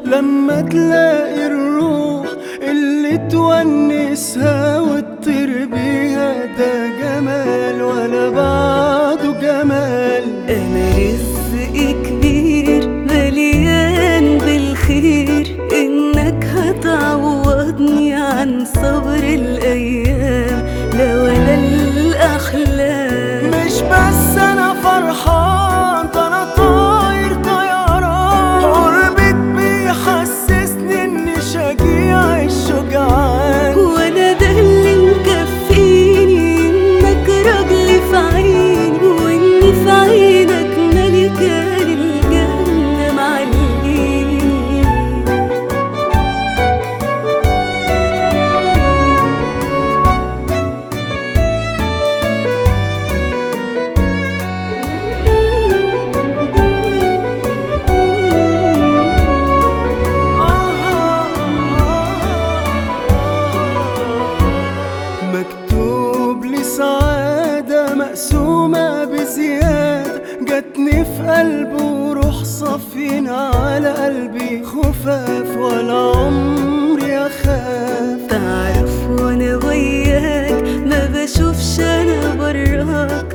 لما تلاقي الروح اللي تونسها وتطير بيها ده جمال ولا بعده جمال أنا رزقي كبير مليان بالخير إنك هتعوضني عن صبر الأيام لا ولا الأحلام مش بس انا فرحان ده انا طاير طيران قربك بيحسسني اني شجيع الشجعان وأنا ده اللي مكفيني إنك راجلي في عيني وإني في عينك ملكة للجنة معليني مكتوب لي سعادة مقسومة بزيادة جاتني في قلبي وروح صافين على قلبي خفاف ولا عمري أخاف تعرف وانا وياك ما بشوفش انا براك